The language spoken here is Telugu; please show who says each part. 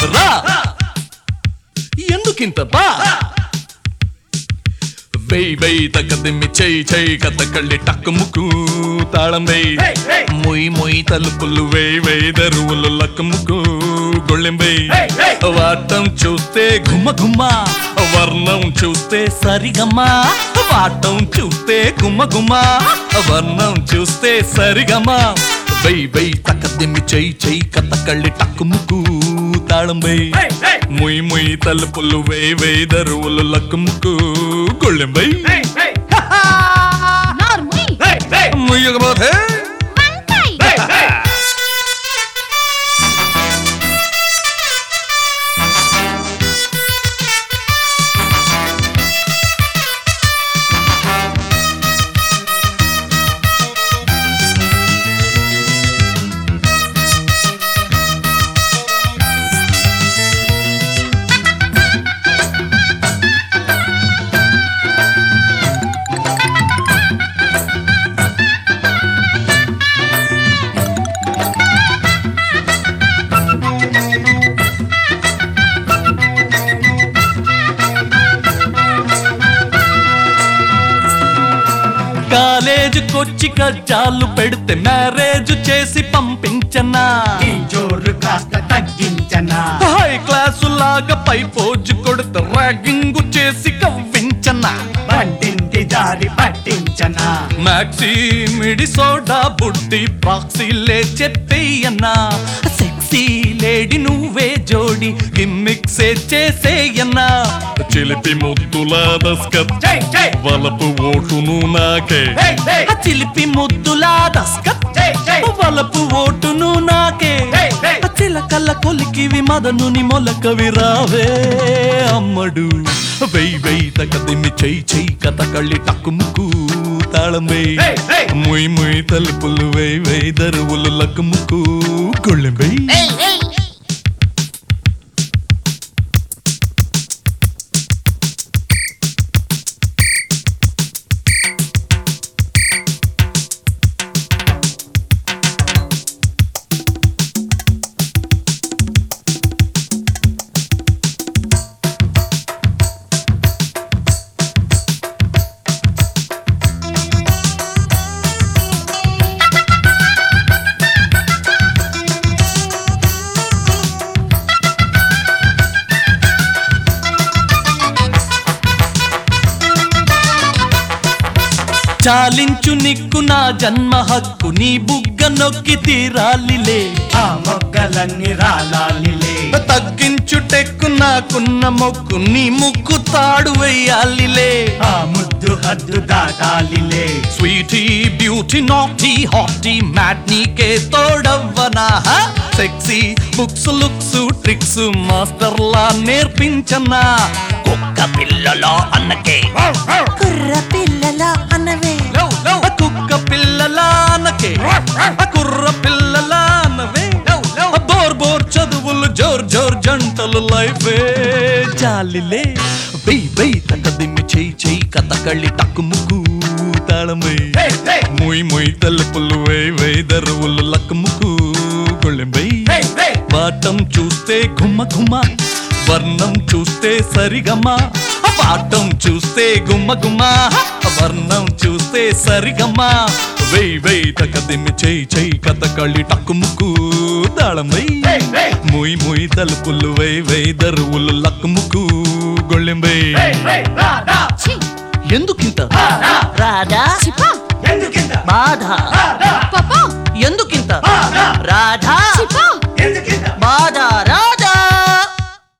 Speaker 1: రా ఎందుకింత బా వెయ్ వెయ్ తగ్గదిమ్మి చెయ్యి చెయ్యి కథ కళ్ళి టక్కు ముక్కు తాళం వెయ్
Speaker 2: Hey, hey.
Speaker 1: మొయ్ మొయ్ తలుపులు వేయ్ వేయ్ దరువులు లక్కు ముక్కు గొళ్ళెం వెయ్
Speaker 2: Hey, hey.
Speaker 1: వాటం చూస్తే గుమ్మ గుమ్మ వర్ణం చూస్తే సరిగమ్మ వాటం చూస్తే గుమ్మ గుమ్మ వర్ణం చూస్తే సరిగమ్మ వెయ్ వెయ్ తక్కదిమ్మి చెయ్యి చెయ్యి కథ కళ్ళి టక్కు ముక్కు తాళం వెయ్
Speaker 2: Hey, hey.
Speaker 1: ముయ్ ముయ్ తలుపులు వేయ్ వేయ్ దరువులు లక్కు ముక్కు గొళ్ళెం వెయ్
Speaker 2: Hey, hey,
Speaker 3: normal
Speaker 2: hey, hey,
Speaker 1: ముయ్యకపోతే
Speaker 3: వంకాయ్
Speaker 2: hey, hey.
Speaker 1: కాలేజీకొచ్చి కజ్జాలు పెడితే మ్యారేజ్ చేసి పంపించనా
Speaker 2: ఈ జోరు కాస్త తగ్గించనా
Speaker 1: హై క్లాసు లాగా పై పోజు కొడితే ర్యాగింగ్ చేసి కవ్వించనా
Speaker 2: బండింటి దారి పట్టించనా
Speaker 1: మ్యాక్సీ మిడి సోడా బుడ్డి ప్రాక్సీలే చెప్పేయన్నా సెక్సీ లేడీ నువ్వే జోడి గిమ్మిక్సే చేసేయన్నా చిలిపి ముద్దుల దస్కత్
Speaker 2: జై జై
Speaker 1: వలపు ఓటును నాకే
Speaker 2: హే హే
Speaker 1: ఆ చిలిపి ముద్దులా దస్కత్
Speaker 2: జై జై
Speaker 1: వలపు ఓటును నాకే
Speaker 2: హే హే
Speaker 1: ఆ చిలకల్ల కొలికివి మదనుని మొలకవి రావే అమ్మడు వెయ్ వెయ్ తగదిమి చెయ్యి చెయ్యి కథ కళ్ళి టక్కుముకు తాళం వెయ్
Speaker 2: హే హే
Speaker 1: ముయ్ ముయ్ తలుపులు వేయ్ వేయ్ దరువులు లక్కుముకు గొళ్ళెం వెయ్ చాలించు నిక్కు నా జన్మ హక్కు నీ బుగ్గ నొక్కి తీరాలిలే
Speaker 2: ఆ మొగ్గలన్నీ రాలాలిలే
Speaker 1: తగ్గించు టెక్కు నాకున్న మొక్కు నీ ముక్కు తాడు వెయ్యాలిలే
Speaker 2: ఆ ముద్దు హద్దు దాటాలిలే
Speaker 1: స్వీటీ బ్యూటీ నాటీ హాటీ మ్యాట్ నీకే తోడవ్వనా sexy books looks tricks master లా నేర్పించనా కుక్క పిల్లలో అన్నకే
Speaker 3: కుర్ర పిల్లల అనవే
Speaker 1: ఆ కుక్క పిల్లల అన్నకే ఆ కుర్ర పిల్లల అన్నవే ఆ బోర్ బోర్ చదువులు జోర్ జోర్ జంటలు లైఫే చాలిలే బెయ్ బెయ్ తక్క దిమ్మి చెయ్యి చెయ్యి కథ కళ్ళి టక్కు ముక్కు తాళమై
Speaker 2: హే హే
Speaker 1: ముయ్ ముయ్ తలుపులు వేయ్ వేయ్ దరువులు లక్కుముకు గొళ్ళెంబై
Speaker 2: హే హే
Speaker 1: పాఠం చూస్తే గుమ్మ గుమ్మ వర్ణం చూస్తే సరిగమ్మ ఆ పాఠం చూస్తే గుమ్మ గుమ్మ వర్ణం చూస్తే సరిగమ్మ వెయ్ వెయ్ తక దిమ్మి చెయ్యి చెయ్యి కథ కళ్ళి టక్కుముకు తాళమై
Speaker 2: హే హే
Speaker 1: ముయ్ ముయ్ తలుపులు వేయ్ వేయ్ దరువులు లక్కుముకు గొళ్ళెంబై
Speaker 2: హే హే రాధా
Speaker 3: ఛీ
Speaker 1: ఎందుకింత
Speaker 2: రాధా
Speaker 1: రాధా
Speaker 3: చిపా
Speaker 2: ఎందుకింత
Speaker 1: బాధ
Speaker 2: రాధా
Speaker 3: పాపా
Speaker 1: ఎందుకింత
Speaker 2: రాధా
Speaker 1: రాధ